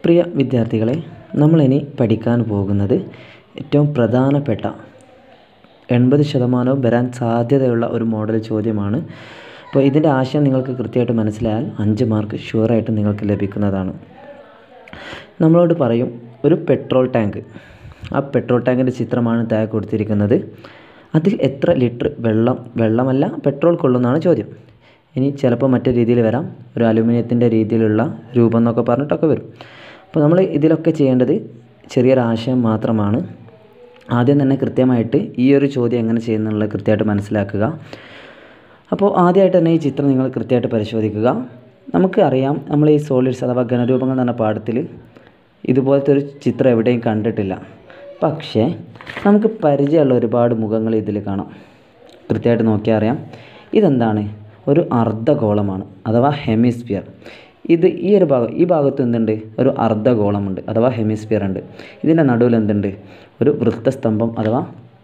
പ്രിയ വിദ്യാർത്ഥികളെ നമ്മളിനി പഠിക്കാൻ പോകുന്നത് ഏറ്റവും പ്രധാനപ്പെട്ട എൺപത് ശതമാനവും വരാൻ സാധ്യതയുള്ള ഒരു മോഡൽ ചോദ്യമാണ് അപ്പോൾ ഇതിൻ്റെ ആശയം നിങ്ങൾക്ക് കൃത്യമായിട്ട് മനസ്സിലായാൽ അഞ്ച് മാർക്ക് ഷുവറായിട്ട് നിങ്ങൾക്ക് ലഭിക്കുന്നതാണ് നമ്മളോട് പറയും ഒരു പെട്രോൾ ടാങ്ക് ആ പെട്രോൾ ടാങ്കിൻ്റെ ചിത്രമാണ് താഴെ കൊടുത്തിരിക്കുന്നത് അതിൽ എത്ര ലിറ്റർ വെള്ളം വെള്ളമല്ല പെട്രോൾ കൊള്ളുന്നതാണ് ചോദ്യം ഇനി ചിലപ്പോൾ മറ്റു രീതിയിൽ വരാം ഒരു അലുമിനിയത്തിൻ്റെ രീതിയിലുള്ള രൂപം എന്നൊക്കെ പറഞ്ഞിട്ടൊക്കെ വരും അപ്പോൾ നമ്മൾ ഇതിലൊക്കെ ചെയ്യേണ്ടത് ചെറിയൊരു ആശയം മാത്രമാണ് ആദ്യം തന്നെ കൃത്യമായിട്ട് ഈ ഒരു ചോദ്യം എങ്ങനെ ചെയ്യുന്നുള്ളത് കൃത്യമായിട്ട് മനസ്സിലാക്കുക അപ്പോൾ ആദ്യമായിട്ട് തന്നെ ഈ ചിത്രം നിങ്ങൾ കൃത്യമായിട്ട് പരിശോധിക്കുക നമുക്ക് അറിയാം നമ്മൾ ഈ സോളിഡ്സ് അഥവാ ഘനരൂപങ്ങൾ എന്ന് പറഞ്ഞ പാഠത്തിൽ ഇതുപോലത്തെ ഒരു ചിത്രം എവിടെയും കണ്ടിട്ടില്ല പക്ഷേ നമുക്ക് പരിചയമുള്ള ഒരുപാട് മുഖങ്ങൾ ഇതിൽ കാണാം കൃത്യമായിട്ട് നോക്കിയാൽ അറിയാം ഇതെന്താണ് ഒരു അർദ്ധഗോളമാണ് അഥവാ ഹെമിസ്ഫിയർ ഇത് ഈ ഒരു ഭാഗം ഈ ഭാഗത്ത് എന്തുണ്ട് ഒരു അർദ്ധഗോളമുണ്ട് അഥവാ ഹെമിസ്ഫിയർ ഉണ്ട് ഇതിൻ്റെ നടുവിൽ എന്തുണ്ട് ഒരു വൃത്തസ്തംഭം അഥവാ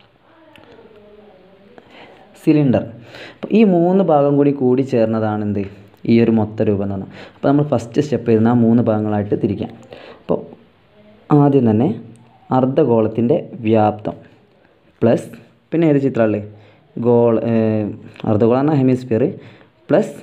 സിലിണ്ടർ അപ്പോൾ ഈ മൂന്ന് ഭാഗം കൂടി കൂടി ചേർന്നതാണ് എന്ത് ഈ ഒരു മൊത്ത രൂപം എന്ന് പറഞ്ഞാൽ അപ്പോൾ നമ്മൾ ഫസ്റ്റ് സ്റ്റെപ്പ് ചെയ്യുന്ന ആ മൂന്ന് ഭാഗങ്ങളായിട്ട് തിരിക്കാം അപ്പോൾ ആദ്യം തന്നെ അർദ്ധഗോളത്തിൻ്റെ വ്യാപ്തം പ്ലസ് പിന്നെ ഏത് ചിത്രമുള്ളത് ഗോൾ അർദ്ധഗോളം എന്നാൽ ഹെമിസ്ഫിയർ പ്ലസ്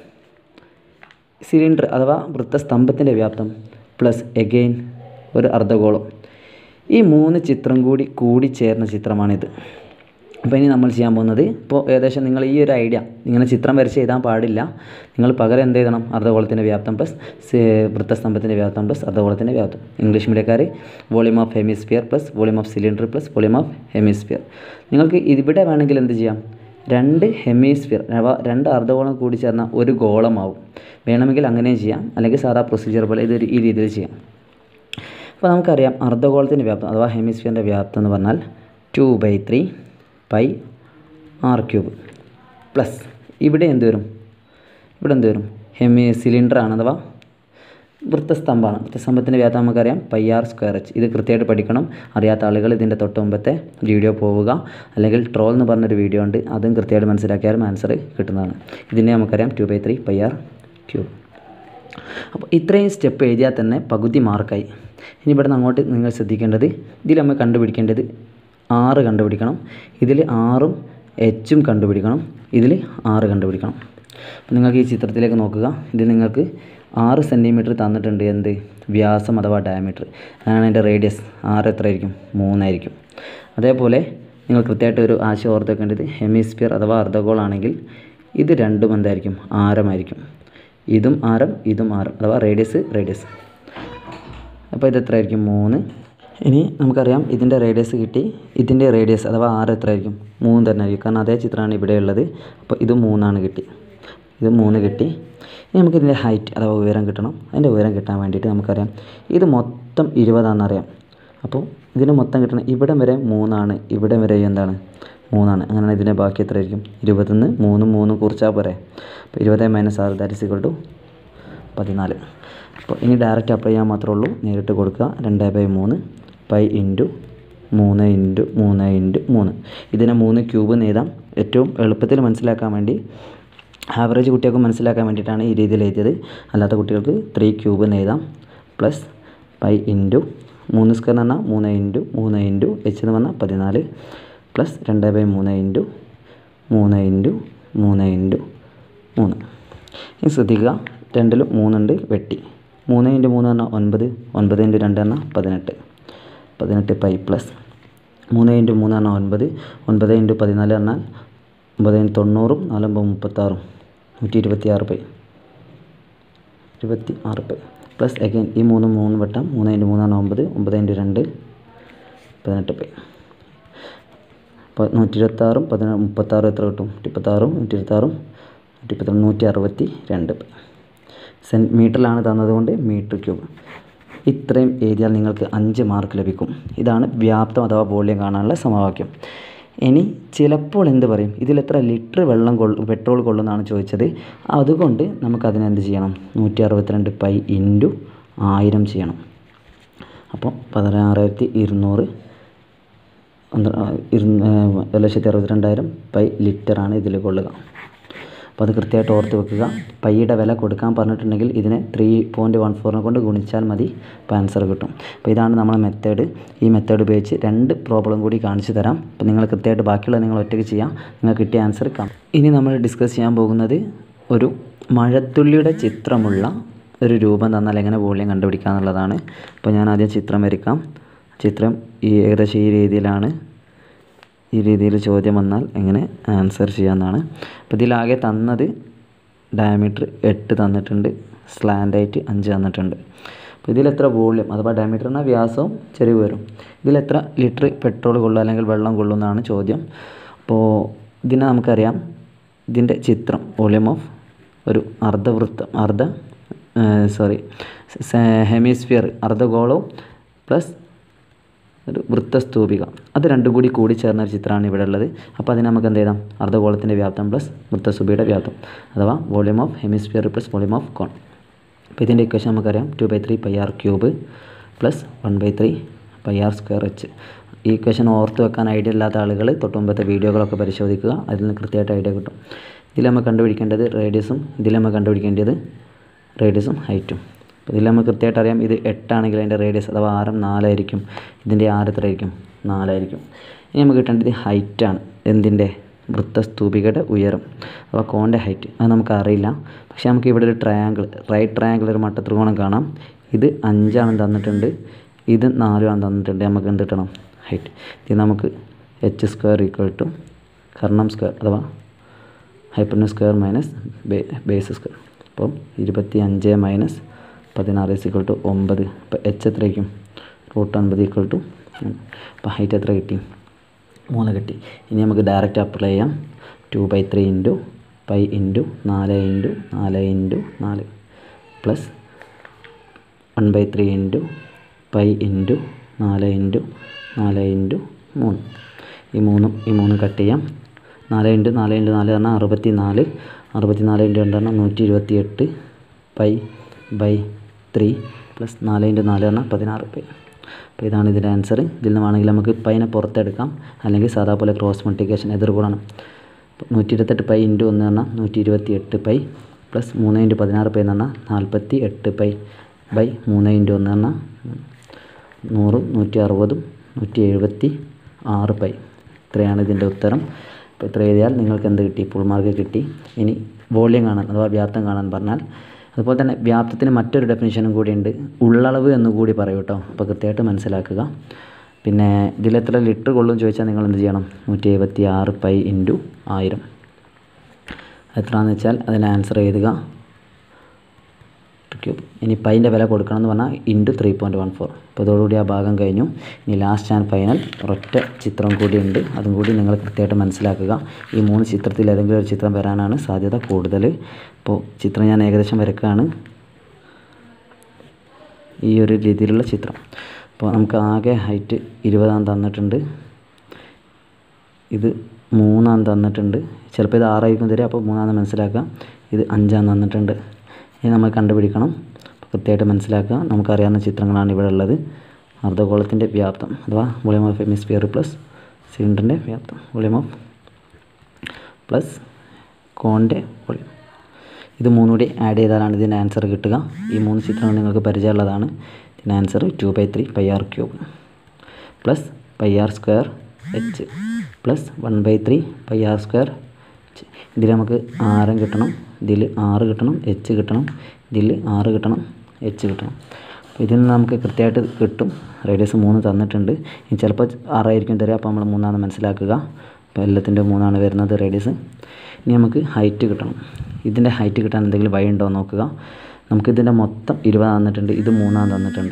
സിലിണ്ടർ അഥവാ വൃത്തസ്തംഭത്തിൻ്റെ വ്യാപ്തം പ്ലസ് എഗെയിൻ ഒരു അർദ്ധഗോളം ഈ മൂന്ന് ചിത്രം കൂടി കൂടി ചേർന്ന ചിത്രമാണിത് അപ്പോൾ ഇനി നമ്മൾ ചെയ്യാൻ പോകുന്നത് ഇപ്പോൾ ഏകദേശം നിങ്ങൾ ഈ ഒരു ഐഡിയ ഇങ്ങനെ ചിത്രം വരച്ച് എഴുതാൻ പാടില്ല നിങ്ങൾ പകരം എന്ത് എഴുതണം അർദ്ധഗോളത്തിൻ്റെ വ്യാപ്തം പ്ലസ് വൃത്തസ്തംഭത്തിൻ്റെ വ്യാപ്തം പ്ലസ് അർദ്ധഗോളത്തിൻ്റെ വ്യാപ്തം ഇംഗ്ലീഷ് മീഡിയക്കാർ volume of hemisphere plus volume of cylinder plus volume of hemisphere നിങ്ങൾക്ക് ഇവിടെ വേണമെങ്കിൽ എന്ത് ചെയ്യാം രണ്ട് ഹെമിസ്ഫിയർ അഥവാ രണ്ട് അർദ്ധഗോളം കൂടി ചേർന്ന ഒരു ഗോളമാവും വേണമെങ്കിൽ അങ്ങനെയും ചെയ്യാം അല്ലെങ്കിൽ സാധാ പ്രൊസീജിയർ പോലെ ഇതൊരു ഈ രീതിയിൽ ചെയ്യാം അപ്പോൾ നമുക്കറിയാം അർദ്ധഗോളത്തിൻ്റെ വ്യാപ്തം അഥവാ ഹെമിസ്ഫിയറിൻ്റെ വ്യാപ്തം എന്ന് പറഞ്ഞാൽ two by three pi R cube plus ഇവിടെ എന്ത് വരും ഇവിടെ എന്ത് വരും ഹെമി സിലിണ്ടറാണ് അഥവാ വൃത്തസ്തംഭമാണ് വൃത്തസ്തംഭത്തിൻ്റെ വ്യാപ്തം നമുക്കറിയാം പൈ ആർ സ്ക്വയർ എച്ച് ഇത് കൃത്യമായിട്ട് പഠിക്കണം അറിയാത്ത ആളുകൾ ഇതിൻ്റെ തൊട്ട് മുമ്പത്തെ വീഡിയോ പോവുക അല്ലെങ്കിൽ ട്രോൾ എന്ന് പറഞ്ഞൊരു വീഡിയോ ഉണ്ട് അതും കൃത്യമായിട്ട് മനസ്സിലാക്കിയാലും ആൻസർ കിട്ടുന്നതാണ് ഇതിനെ നമുക്കറിയാം two by three pi R cube അപ്പോൾ ഇത്രയും സ്റ്റെപ്പ് എഴുതിയാൽ തന്നെ പകുതി മാർക്കായി ഇനി ഇവിടെ നിന്ന് അങ്ങോട്ട് നിങ്ങൾ ശ്രദ്ധിക്കേണ്ടത് ഇതിൽ നമ്മൾ കണ്ടുപിടിക്കേണ്ടത് ആറ് കണ്ടുപിടിക്കണം ഇതിൽ ആറും എച്ചും കണ്ടുപിടിക്കണം ഇതിൽ ആറ് കണ്ടുപിടിക്കണം അപ്പോൾ നിങ്ങൾക്ക് ഈ ചിത്രത്തിലേക്ക് നോക്കുക ഇത് നിങ്ങൾക്ക് ആറ് സെൻറ്റിമീറ്റർ തന്നിട്ടുണ്ട് എന്ത് വ്യാസം അഥവാ ഡയമീറ്റർ അതാണ് അതിൻ്റെ റേഡിയസ് ആറ് എത്രയായിരിക്കും മൂന്നായിരിക്കും അതേപോലെ നിങ്ങൾ കൃത്യമായിട്ട് ഒരു ആശയം ഓർത്ത് വെക്കേണ്ടത് ഹെമിസ്ഫിയർ അഥവാ അർദ്ധഗോളാണെങ്കിൽ ഇത് രണ്ടും എന്തായിരിക്കും ആരമായിരിക്കും ഇതും ആരം ഇതും ആരം അഥവാ റേഡിയസ് റേഡിയസ് അപ്പോൾ ഇത് എത്രയായിരിക്കും മൂന്ന് ഇനി നമുക്കറിയാം ഇതിൻ്റെ റേഡിയസ് കിട്ടി ഇതിൻ്റെ റേഡിയസ് അഥവാ ആറ് എത്രയായിരിക്കും മൂന്ന് തന്നെ ആയിരിക്കും കാരണം അതേ ചിത്രമാണ് ഇവിടെ ഉള്ളത് അപ്പോൾ ഇത് മൂന്നാണ് കിട്ടി ഇത് മൂന്ന് കിട്ടി ഇനി നമുക്ക് ഇതിൻ്റെ ഹൈറ്റ് അഥവാ ഉയരം കിട്ടണം അതിൻ്റെ ഉയരം കിട്ടാൻ വേണ്ടിയിട്ട് നമുക്കറിയാം ഇത് മൊത്തം ഇരുപതാണെന്നറിയാം അപ്പോൾ ഇതിന് മൊത്തം കിട്ടണം ഇവിടം വരെ മൂന്നാണ് ഇവിടം വരെ എന്താണ് മൂന്നാണ് അങ്ങനെ ഇതിൻ്റെ ബാക്കി എത്രയായിരിക്കും ഇരുപതിന്ന് മൂന്നും മൂന്നും കുറിച്ചാൽ പോരെ അപ്പോൾ ഇരുപത് മൈനസ് ആറ് ദാറ്റ് ഇസ് ഇക്വൾ ടു പതിനാല് അപ്പോൾ ഇനി ഡയറക്റ്റ് അപ്ലൈ ചെയ്യാൻ മാത്രമേ ഉള്ളൂ നേരിട്ട് കൊടുക്കുക രണ്ട് ബൈ മൂന്ന് പൈ ഇൻറ്റു മൂന്ന് ഇൻറ്റു മൂന്ന് ഇൻറ്റു മൂന്ന് ഇതിനെ മൂന്ന് ക്യൂബ് എഴുതാം ഏറ്റവും എളുപ്പത്തിൽ മനസ്സിലാക്കാൻ വേണ്ടി ആവറേജ് കുട്ടികൾക്ക് മനസ്സിലാക്കാൻ വേണ്ടിയിട്ടാണ് ഈ രീതിയിൽ എഴുതിയത് അല്ലാത്ത കുട്ടികൾക്ക് ത്രീ ക്യൂബ് എഴുതാം പ്ലസ് പൈ ഇൻറ്റു മൂന്ന് സ്ക്വയർ എന്ന് പറഞ്ഞാൽ മൂന്ന് ഇൻറ്റു മൂന്ന് ഇൻറ്റു എച്ച് എന്ന് പറഞ്ഞാൽ പതിനാല് പ്ലസ് രണ്ട് ബൈ മൂന്ന് ഇൻറ്റു മൂന്ന് ഇൻറ്റു മൂന്ന് ഇൻറ്റു മൂന്ന് ഇനി ശ്രദ്ധിക്കുക രണ്ടിലും മൂന്നുണ്ട് വെട്ടി മൂന്ന് ഇൻറ്റു മൂന്ന് പറഞ്ഞാൽ ഒൻപത് ഒൻപത് ഇൻറ്റു രണ്ട് പറഞ്ഞാൽ പതിനെട്ട് പതിനെട്ട് പൈ പ്ലസ് മൂന്ന് ഇൻറ്റു മൂന്ന് പറഞ്ഞാൽ ഒൻപത് ഒൻപത് ഇൻറ്റു പതിനാല് പറഞ്ഞാൽ ഒമ്പത് ഇൻറ്റു തൊണ്ണൂറും നാലൊമ്പത് മുപ്പത്താറും നൂറ്റി ഇരുപത്തി ആറ് പൈ ഇരുപത്തി ആറ് പൈ പ്ലസ് അഗൈൻ ഈ മൂന്ന് മൂന്ന് വട്ടം മൂന്ന് ഇൻറ്റു മൂന്ന് പറഞ്ഞാൽ ഒമ്പത് ഒമ്പത് ഇൻറ്റു രണ്ട് പതിനെട്ട് പൈ അപ്പോൾ നൂറ്റി ഇരുപത്താറും പതിന മുപ്പത്താറും എത്ര കിട്ടും മുപ്പത്താറും നൂറ്റി ഇരുപത്താറും നൂറ്റി പന്ത്രണ്ട് നൂറ്റി അറുപത്തി രണ്ട് പൈ സെൻ മീറ്ററിലാണ് തന്നതുകൊണ്ട് മീറ്റർ ക്യൂബ് ഇത്രയും എഴുതിയാൽ നിങ്ങൾക്ക് അഞ്ച് മാർക്ക് ലഭിക്കും ഇതാണ് വ്യാപ്തം അഥവാ വോള്യം കാണാനുള്ള സമവാക്യം ഇനി ചിലപ്പോൾ എന്ത് പറയും ഇതിലെത്ര ലിറ്റർ വെള്ളം കൊള്ളു പെട്രോൾ കൊള്ളുന്നതാണ് ചോദിച്ചത് അതുകൊണ്ട് നമുക്കതിനെന്ത് ചെയ്യണം നൂറ്റി അറുപത്തിരണ്ട് പൈ ഇൻറ്റു ആയിരം ചെയ്യണം അപ്പോൾ പതിനാറായിരത്തി ഇരുന്നൂറ് ഒരു ലക്ഷത്തി അറുപത്തിരണ്ടായിരം പൈ ലിറ്ററാണ് ഇതിൽ കൊള്ളുക അപ്പോൾ അത് കൃത്യമായിട്ട് ഓർത്ത് വെക്കുക പൈയുടെ വില കൊടുക്കാൻ പറഞ്ഞിട്ടുണ്ടെങ്കിൽ ഇതിനെ ത്രീ പോയിൻറ്റ് വൺ ഫോറിനെ കൊണ്ട് ഗുണിച്ചാൽ മതി അപ്പോൾ ആൻസർ കിട്ടും അപ്പോൾ ഇതാണ് നമ്മളെ മെത്തേഡ് ഈ മെത്തേഡ് ഉപയോഗിച്ച് രണ്ട് പ്രോബ്ലം കൂടി കാണിച്ചു തരാം അപ്പോൾ നിങ്ങൾ കൃത്യമായിട്ട് ബാക്കിയുള്ളത് നിങ്ങൾ ഒറ്റയ്ക്ക് ചെയ്യാം നിങ്ങൾ കിട്ടിയ ആൻസർ കാണാം ഇനി നമ്മൾ ഡിസ്കസ് ചെയ്യാൻ പോകുന്നത് ഒരു മഴത്തുള്ളിയുടെ ചിത്രമുള്ള ഒരു രൂപം തന്നാൽ എങ്ങനെ വോളിയം കണ്ടുപിടിക്കുക എന്നുള്ളതാണ് അപ്പോൾ ഞാൻ ആദ്യം ചിത്രം വരയ്ക്കാം ചിത്രം ഈ ഏകദേശം ഈ രീതിയിലാണ് ഈ രീതിയിൽ ചോദ്യം വന്നാൽ എങ്ങനെ ആൻസർ ചെയ്യാമെന്നാണ് അപ്പോൾ ഇതിലാകെ തന്നത് ഡയമീറ്റർ എട്ട് തന്നിട്ടുണ്ട് സ്ലാൻഡായിട്ട് അഞ്ച് തന്നിട്ടുണ്ട് അപ്പോൾ ഇതിലെത്ര വോളിയം അഥവാ ഡയമീറ്ററിന് വ്യാസവും ചെരിവ് വരും ഇതിലെത്ര ലിറ്റർ പെട്രോൾ കൊള്ളും അല്ലെങ്കിൽ വെള്ളം കൊള്ളും എന്നാണ് ചോദ്യം അപ്പോൾ ഇതിനെ നമുക്കറിയാം ഇതിൻ്റെ ചിത്രം വോളിയം ഓഫ് ഒരു അർദ്ധവൃത്തം അർദ്ധ സോറി ഹെമിസ്ഫിയർ അർദ്ധഗോളവും പ്ലസ് ഒരു വൃത്തസ്തൂപിക അത് രണ്ടും കൂടി കൂടി ചേർന്ന ഒരു ചിത്രമാണ് ഇവിടെ ഉള്ളത് അപ്പോൾ അതിന് നമുക്ക് എന്ത് ചെയ്താം അർദ്ധഗോളത്തിൻ്റെ വ്യാപ്തം പ്ലസ് വൃത്തസ്തൂപിയുടെ വ്യാപ്തം അഥവാ volume of hemisphere plus volume of cone അപ്പോൾ ഇതിൻ്റെ ഇക്വേഷൻ നമുക്കറിയാം two by three pi R cube plus one by three pi R square H ഈ ഇക്വേഷൻ ഓർത്ത് വെക്കാൻ ഐഡിയ ഇല്ലാത്ത ആളുകൾ തൊട്ടുമുമ്പത്തെ വീഡിയോകളൊക്കെ പരിശോധിക്കുക അതിൽ നിന്ന് കൃത്യമായിട്ട് ഐഡിയ കിട്ടും ഇതിൽ നമ്മൾ കണ്ടുപിടിക്കേണ്ടത് റേഡിയസും ഇതിൽ നമ്മൾ കണ്ടുപിടിക്കേണ്ടത് റേഡിയസും ഹൈറ്റും അപ്പോൾ ഇതിൽ നമുക്ക് കൃത്യമായിട്ട് അറിയാം ഇത് എട്ടാണെങ്കിൽ അതിൻ്റെ റേഡിയസ് അഥവാ ആരം നാലായിരിക്കും ഇതിൻ്റെ ആരം എത്രയായിരിക്കും നാലായിരിക്കും ഇനി നമുക്ക് കിട്ടേണ്ടത് ഹൈറ്റാണ് എന്തിൻ്റെ വൃത്തസ്തൂപികയുടെ ഉയരം അഥവാ കോണിൻ്റെ ഹൈറ്റ് അത് നമുക്ക് അറിയില്ല പക്ഷേ നമുക്ക് ഇവിടെ ഒരു ട്രയാങ്കിൾ റൈറ്റ് ട്രയാങ്കിൾ ഒരു മട്ടത്രികോണം കാണാം ഇത് അഞ്ചാണ് തന്നിട്ടുണ്ട് ഇത് നാലുമാണ് തന്നിട്ടുണ്ട് നമുക്ക് എന്ത് കിട്ടണം ഹൈറ്റ് ഇത് നമുക്ക് എച്ച് സ്ക്വയർ ഈക്വൽ ടു കർണം സ്ക്വയർ അഥവാ ഹൈപ്പർന സ്ക്വയർ മൈനസ് ബേസ് സ്ക്വയർ അപ്പം ഇരുപത്തി അഞ്ച് മൈനസ് പതിനാറ് ഈക്വൽ ടു ഒമ്പത് അപ്പോൾ എച്ച് എത്രയ്ക്കും റൂട്ട് ഒൻപത് ഈക്വൽ ടു അപ്പോൾ ഹൈറ്റ് എത്ര കിട്ടി മൂന്ന് കിട്ടി ഇനി നമുക്ക് ഡയറക്റ്റ് അപ്ലൈ ചെയ്യാം two by three into pi into നാല് ഇൻറ്റു നാല് ഇൻറ്റു നാല് plus one by three into pi into നാല് ഇൻറ്റു നാല് ഇൻറ്റു മൂന്ന് ഈ മൂന്നും ഈ മൂന്നും കട്ട് ചെയ്യാം നാല് ഇൻറ്റു നാല് ഇൻറ്റു നാല് പറഞ്ഞാൽ അറുപത്തി നാല് അറുപത്തി നാല് ഇൻറ്റു രണ്ട് പറഞ്ഞാൽ നൂറ്റി ഇരുപത്തി എട്ട് പൈ ബൈ ത്രീ പ്ലസ് നാല് ഇൻറ്റു നാല് പറഞ്ഞാൽ പതിനാറ് പൈ അപ്പോൾ ഇതാണ് ഇതിൻ്റെ ആൻസർ ഇതിൽ നിന്ന് വേണമെങ്കിൽ നമുക്ക് പൈനെ പുറത്തെടുക്കാം അല്ലെങ്കിൽ സാധാ പോലെ ക്രോസ് മൾട്ടിപ്ലിക്കേഷൻ എതിർകൂടണം നൂറ്റി ഇരുപത്തെട്ട് പൈ ഇൻറ്റു ഒന്ന് പറഞ്ഞാൽ നൂറ്റി ഇരുപത്തി എട്ട് പൈ പ്ലസ് മൂന്ന് ഇൻറ്റു പതിനാറ് പൈ എന്ന് പറഞ്ഞാൽ നാൽപ്പത്തി എട്ട് പൈ ബൈ മൂന്ന് ഇൻറ്റു ഒന്ന് പറഞ്ഞാൽ നൂറും നൂറ്റി അറുപതും നൂറ്റി എഴുപത്തി ആറ് പൈ ഇത്രയാണ് ഇതിൻ്റെ ഉത്തരം അപ്പോൾ ഇത്ര എഴുതിയാൽ നിങ്ങൾക്ക് എന്ത് കിട്ടി ഫുൾ മാർക്ക് കിട്ടി ഇനി വോളിയം കാണാൻ അഥവാ വ്യാപ്തം കാണാൻ പറഞ്ഞാൽ അതുപോലെ തന്നെ വ്യാപ്തത്തിന് മറ്റൊരു ഡെഫിനിഷനും കൂടിയുണ്ട് ഉള്ളളവ് എന്ന് കൂടി പറയും കേട്ടോ അപ്പോൾ കൃത്യമായിട്ട് മനസ്സിലാക്കുക പിന്നെ ഇതിലെത്ര ലിറ്റർ കൊള്ളും ചോദിച്ചാൽ നിങ്ങൾ എന്ത് ചെയ്യണം നൂറ്റി എഴുപത്തി ആറ് പൈ ഇൻറ്റു ആയിരം എത്രയാണെന്ന് വെച്ചാൽ അതിന് ആൻസർ എഴുതുക ക്യൂബ് ഇനി പൈൻ്റെ വില കൊടുക്കണം എന്ന് പറഞ്ഞാൽ into three point one four അപ്പോൾ ഇതോടുകൂടി ആ ഭാഗം കഴിഞ്ഞു ഇനി ലാസ്റ്റ് ആൻഡ് ഫൈനൽ ഒരൊറ്റ ചിത്രം കൂടിയുണ്ട് അതും കൂടി നിങ്ങൾ കൃത്യമായിട്ട് മനസ്സിലാക്കുക ഈ മൂന്ന് ചിത്രത്തിൽ ഏതെങ്കിലും ഒരു ചിത്രം വരാനാണ് സാധ്യത കൂടുതൽ അപ്പോൾ ചിത്രം ഞാൻ ഏകദേശം വരക്കുകയാണ് ഈ ഒരു രീതിയിലുള്ള ചിത്രം അപ്പോൾ നമുക്ക് ആകെ ഹൈറ്റ് ഇരുപതാം തന്നിട്ടുണ്ട് ഇത് മൂന്നാം തന്നിട്ടുണ്ട് ചിലപ്പോൾ ഇത് ആറായിരിക്കും തരിക അപ്പോൾ മൂന്നാം മനസ്സിലാക്കുക ഇത് അഞ്ചാം തന്നിട്ടുണ്ട് ഇനി നമ്മൾ കണ്ടുപിടിക്കണം കൃത്യമായിട്ട് മനസ്സിലാക്കുക നമുക്കറിയാവുന്ന ചിത്രങ്ങളാണ് ഇവിടെ ഉള്ളത് അർദ്ധഗോളത്തിൻ്റെ വ്യാപ്തം അഥവാ വോളിയം ഓഫ് ഹെമിസ്ഫിയർ പ്ലസ് സിലിണ്ടറിൻ്റെ വ്യാപ്തം വോളിയം ഓഫ് പ്ലസ് കോണിൻ്റെ വോളിയം ഇത് മൂന്നും കൂടി ആഡ് ചെയ്താലാണ് ഇതിൻ്റെ ആൻസർ കിട്ടുക ഈ മൂന്ന് ചിത്രങ്ങൾ നിങ്ങൾക്ക് പരിചയമുള്ളതാണ് ഇതിൻ്റെ answer two by three pi R cube plus pi R square H plus one by three pi R square H ഇതിൽ നമുക്ക് ആരം കിട്ടണം ഇതിൽ ആറ് കിട്ടണം എച്ച് കിട്ടണം ഇതിൽ ആറ് കിട്ടണം എച്ച് കിട്ടണം അപ്പോൾ ഇതിൽ നിന്ന് നമുക്ക് കൃത്യമായിട്ട് കിട്ടും റേഡിയസ് മൂന്ന് തന്നിട്ടുണ്ട് ഇനി ചിലപ്പോൾ ആറായിരിക്കും തരിക അപ്പോൾ നമ്മൾ മൂന്നാണ് മനസ്സിലാക്കുക അപ്പോൾ എല്ലാത്തിൻ്റെ മൂന്നാണ് വരുന്നത് റേഡിയസ് ഇനി നമുക്ക് ഹൈറ്റ് കിട്ടണം ഇതിൻ്റെ ഹൈറ്റ് കിട്ടാൻ എന്തെങ്കിലും വഴി ഉണ്ടോ എന്ന് നോക്കുക നമുക്കിതിൻ്റെ മൊത്തം ഇരുപത് തന്നിട്ടുണ്ട് ഇത് മൂന്നാം തന്നിട്ടുണ്ട്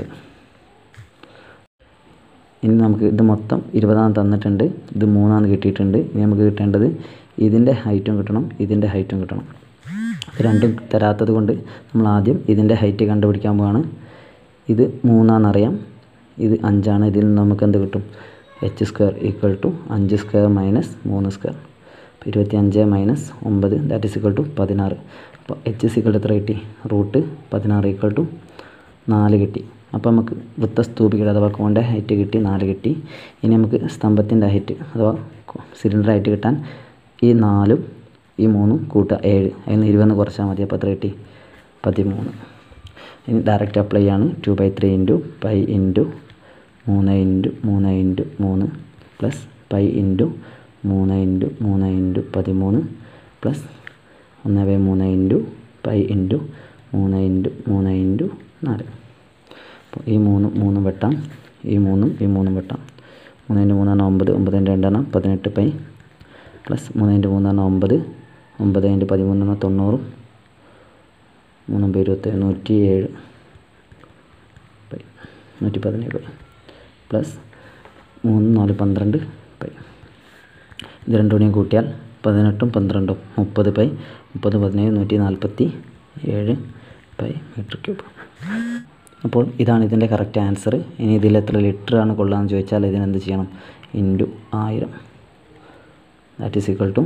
ഇനി നമുക്ക് ഇത് മൊത്തം ഇരുപതാം തന്നിട്ടുണ്ട് ഇത് മൂന്നാന്ന് കിട്ടിയിട്ടുണ്ട് ഇനി നമുക്ക് കിട്ടേണ്ടത് ഇതിൻ്റെ ഹൈറ്റും കിട്ടണം ഇതിൻ്റെ ഹൈറ്റും കിട്ടണം ഇത് രണ്ടും തരാത്തത് കൊണ്ട് നമ്മൾ ആദ്യം ഇതിൻ്റെ ഹൈറ്റ് കണ്ടുപിടിക്കാൻ പോവാണ് ഇത് മൂന്നാന്നറിയാം ഇത് അഞ്ചാണ് ഇതിൽ നിന്ന് നമുക്ക് എന്ത് കിട്ടും എച്ച് സ്ക്വയർ ഈക്വൽ ടു അഞ്ച് സ്ക്വയർ മൈനസ് മൂന്ന് സ്ക്വയർ അപ്പോൾ ഇരുപത്തി അഞ്ച് മൈനസ് ഒമ്പത് ദാറ്റ് ഇസ് ഈക്വൽ ടു പതിനാറ് അപ്പോൾ എച്ച് ഇസ് ഈക്വൽ ടു എത്ര കിട്ടി റൂട്ട് പതിനാറ് ഈക്വൽ ടു നാല് കിട്ടി അപ്പോൾ നമുക്ക് വൃത്തസ്തൂപികയുടെ അഥവാ കോണിൻ്റെ ഹൈറ്റ് കിട്ടി നാല് കിട്ടി ഇനി നമുക്ക് സ്തംഭത്തിൻ്റെ ഹൈറ്റ് അഥവാ സിലിണ്ടർ ഹൈറ്റ് കിട്ടാൻ ഈ നാലും ഈ മൂന്നും കൂട്ടുക ഏഴ് അതിൽ നിന്ന് ഇരുപതെന്ന് കുറച്ചാൽ മതി അപ്പോൾ എത്ര കിട്ടി പതിമൂന്ന് ഇനി ഡയറക്റ്റ് അപ്ലൈ ആണ് two by three into pi into മൂന്ന് ഇൻറ്റു മൂന്ന് ഇൻറ്റു മൂന്ന് പ്ലസ് പൈ ഇൻറ്റു മൂന്ന് ഇൻറ്റു മൂന്ന് ഇൻറ്റു പതിമൂന്ന് പ്ലസ് ഒന്ന് ബൈ മൂന്ന് ഇൻറ്റു പൈ ഇൻറ്റു മൂന്ന് ഇൻറ്റു മൂന്ന് ഇൻറ്റു നാല് അപ്പോൾ ഈ മൂന്നും മൂന്നും വെട്ടാം ഈ മൂന്നും ഈ മൂന്നും വെട്ടാം മൂന്ന് ഇൻറ്റു മൂന്നെണ്ണം ഒമ്പത് ഒമ്പത് ഇൻറ്റു രണ്ടെണ്ണം പതിനെട്ട് പൈ പ്ലസ് മൂന്ന് ഇൻറ്റു മൂന്നെണ്ണം ഒമ്പത് ഒമ്പത് ഇൻറ്റു പതിമൂന്നെണ്ണം തൊണ്ണൂറും മൂന്നൊമ്പത് ഇരുപത്തേഴ് നൂറ്റി ഏഴ് പൈ നൂറ്റി പതിനേഴ് പ്ലസ് മൂന്ന് നാല് പന്ത്രണ്ട് പൈ ഇത് രണ്ടു കൂടിയും കൂട്ടിയാൽ പതിനെട്ടും പന്ത്രണ്ടും മുപ്പത് പൈ മുപ്പത് പതിനേഴ് നൂറ്റി നാൽപ്പത്തി ഏഴ് പൈ മീറ്റർ ക്യൂബ് അപ്പോൾ ഇതാണ് ഇതിൻ്റെ കറക്റ്റ് ആൻസർ ഇനി ഇതിൽ എത്ര ലിറ്റർ ആണ് കൊള്ളാമെന്ന് ചോദിച്ചാൽ ഇതിനെന്ത് ചെയ്യണം ഇൻറ്റു ആയിരം that is equal to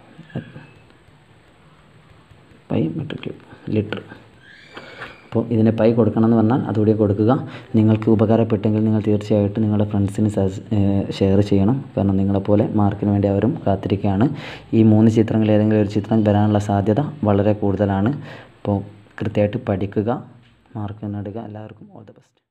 pi metre cube litre അപ്പോൾ ഇതിന് പൈ കൊടുക്കണമെന്ന് പറഞ്ഞാൽ അതുകൂടി കൊടുക്കുക നിങ്ങൾക്ക് ഉപകാരപ്പെട്ടെങ്കിൽ നിങ്ങൾ തീർച്ചയായിട്ടും നിങ്ങളുടെ ഫ്രണ്ട്സിന് ഷെയർ ചെയ്യണം കാരണം നിങ്ങളെപ്പോലെ മാർക്കിന് വേണ്ടി അവരും കാത്തിരിക്കുകയാണ് ഈ മൂന്ന് ചിത്രങ്ങളിൽ ഏതെങ്കിലും ഒരു ചിത്രം വരാനുള്ള സാധ്യത വളരെ കൂടുതലാണ് അപ്പോൾ കൃത്യമായിട്ട് പഠിക്കുക മാർക്ക് നേടുക എല്ലാവർക്കും ഓൾ ദ ബെസ്റ്റ്